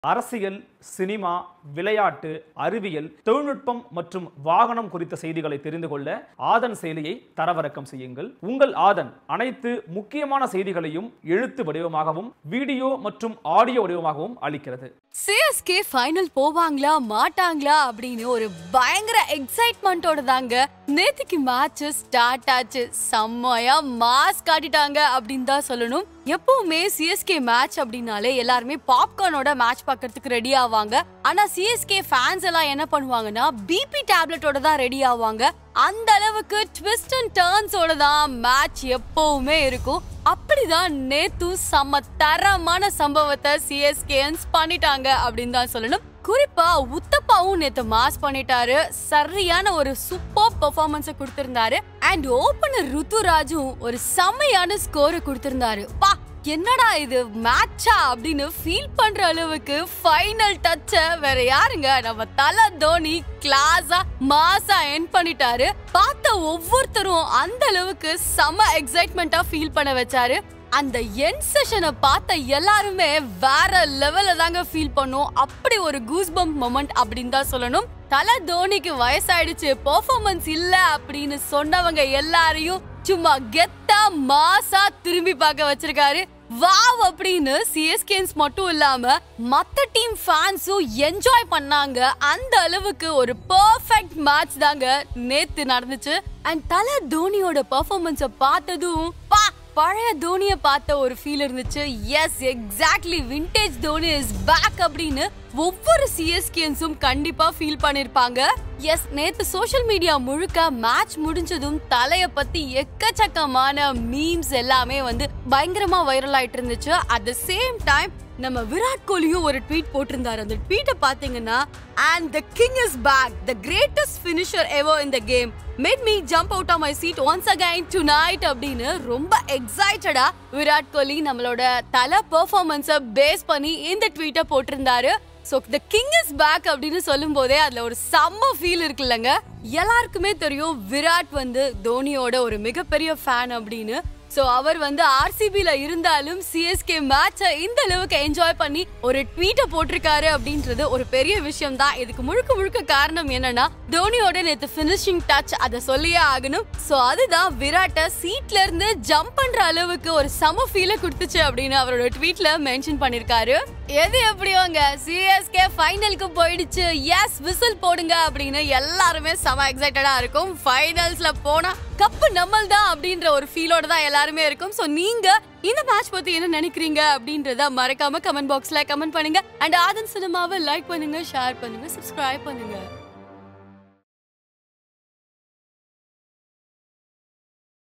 அரசியல் சினிமா விளையாட்டு அறிவியல் தொழில்நுட்பம் மற்றும் வாகனம் குறித்த செய்திகளை தெரிந்து கொள்ள ஆதன் செயலியை தரவிறக்கம் செய்யுங்கள் உங்கள் ஆதன் அனைத்து முக்கியமான செய்திகளையும் எழுத்து வடிவமாகவும் வீடியோ மற்றும் ஆடியோ வடிவமாகவும் அளிக்கிறது சிஎஸ்கே ஃபைனல் போவாங்களா மாட்டாங்களா அப்படின்னு ஒரு பயங்கர எக்ஸைட்மெண்ட்டோட தாங்க நேத்துக்கு மேட்ச் ஸ்டார்ட் ஆச்சு செம்மையா மாஸ் காட்டிட்டாங்க அப்படின்னு தான் சொல்லணும் எப்பவுமே சிஎஸ்கே மேட்ச் அப்படின்னாலே எல்லாருமே பாப்கார்னோட மேட்ச் பார்க்கறதுக்கு ரெடி ஆவாங்க ஆனா சிஎஸ்கே ஃபேன்ஸ் எல்லாம் என்ன பண்ணுவாங்கன்னா பிபி டேப்லெட்டோட தான் ரெடி ஆவாங்க அந்த அளவுக்கு ட்விஸ்ட் அண்ட் டர்ன்ஸோட தான் மேட்ச் எப்பவுமே இருக்கும் அப்படிதான் நேத்து செம்ம தரமான சம்பவத்தை சிஎஸ்கேன்ஸ் பண்ணிட்டாங்க அப்படின்னு தான் சொல்லணும் குறிப்பா உத்தப்பாவும் நேத்து மாஸ் பண்ணிட்டாரு சரியான ஒரு சூப்பர் பெர்ஃபார்மன்ஸ கொடுத்திருந்தாரு அண்ட் ஓபனர் ருத்துராஜும் ஒரு செம்மையான ஸ்கோரை கொடுத்திருந்தாரு பா என்னடா இது மேட்சா அப்படின்னு ஃபீல் பண்ற அளவுக்கு ஃபைனல் டச்ச வேற யாருங்க நம்ம தல தோனி கிளாஸா மாசா என் பண்ணிட்டாரு பார்த்த ஒவ்வொருத்தரும் அந்த அளவுக்கு செம எக்ஸைட்மெண்டா ஃபீல் பண்ண வச்சாரு அந்த என் செஷனை பார்த்த எல்லாருமே வேற லெவல்ல தாங்க ஃபீல் பண்ணோம் அப்படி ஒரு கூஸ் பம்ப் மொமெண்ட் அப்படின்னு தான் சொல்லணும் தல தோனிக்கு வயசாயிடுச்சு பெர்ஃபார்மன்ஸ் இல்ல அப்படின்னு சொன்னவங்க எல்லாரையும் சும்மா கெத்தா மாசா திரும்பி பார்க்க வச்சிருக்காரு வாவ் அப்படின்னு சிஎஸ்கேன்ஸ் மட்டும் இல்லாம மத்த டீம் ஃபேன்ஸும் என்ஜாய் பண்ணாங்க அந்த அளவுக்கு ஒரு பெர்ஃபெக்ட் மேட்ச் தாங்க நேத்து நடந்துச்சு அண்ட் தல தோனியோட பெர்ஃபார்மன்ஸ பார்த்ததும் பா பழைய தோனிய பார்த்த ஒரு ஃபீல் இருந்துச்சு yes exactly vintage Dhoni is back அப்படின்னு ஒவ்வொரு சிஎஸ்கேன்ஸும் கண்டிப்பா ஃபீல் பண்ணிருப்பாங்க எஸ் நேத்து சோஷியல் மீடியா முழுக்க மேட்ச் முடிஞ்சதும் தலைய பத்தி எக்கச்சக்கமான மீம்ஸ் எல்லாமே வந்து பயங்கரமா வைரல் ஆயிட்டு இருந்துச்சு அட் த சேம் டைம் நம்ம விராட் கோலியும் ஒரு ட்வீட் போட்டிருந்தாரு அந்த ட்வீட்டை பாத்தீங்கன்னா and the king is back the greatest finisher ever in the game made me jump out of my seat once again tonight அப்படின்னு ரொம்ப எக்ஸைட்டடா விராட் கோலி நம்மளோட தல பெர்ஃபார்மன்ஸை பேஸ் பண்ணி இந்த ட்வீட்டை போட்டிருந்தாரு so the king is back அப்படின்னு சொல்லும் போதே அதுல ஒரு செம்ம ஃபீல் இருக்குல்லங்க எல்லாருக்குமே தெரியும் விராட் வந்து தோனியோட ஒரு மிகப்பெரிய ஃபேன் அப்படின்னு சோ அவர் வந்து ஆர்சிபில இருந்தாலும் சிஎஸ்கே மேட்ச இந்த அளவுக்கு என்ஜாய் பண்ணி ஒரு ட்வீட்டை போட்டிருக்காரு அப்படின்றது ஒரு பெரிய விஷயம் தான் இதுக்கு முழுக்க முழுக்க காரணம் என்னன்னா தோனியோட நேத்து ஃபினிஷிங் டச் அதை சொல்லியே ஆகணும் சோ அதுதான் விராட்ட சீட்ல இருந்து ஜம்ப் பண்ற அளவுக்கு ஒரு சம ஃபீல கொடுத்துச்சு அப்படின்னு அவரோட ட்வீட்ல மென்ஷன் பண்ணிருக்காரு எது எப்படியோங்க சிஎஸ்கே ஃபைனலுக்கு போயிடுச்சு எஸ் விசில் போடுங்க அப்படின்னு எல்லாருமே செம எக்ஸைட்டடா இருக்கும் ஃபைனல்ஸ்ல போனா கப்பு நம்மள் தான் அப்படின்ற ஒரு ஃபீலோட தான் எல்லாருமே இருக்கும் சோ நீங்க இந்த மேட்ச் பத்தி என்ன நினைக்கிறீங்க அப்படின்றத மறக்காம கமெண்ட் பாக்ஸ்ல கமெண்ட் பண்ணுங்க அண்ட் ஆதன் சினிமாவை லைக் பண்ணுங்க ஷேர் பண்ணுங்க சப்ஸ்கிரைப் பண்ணுங்க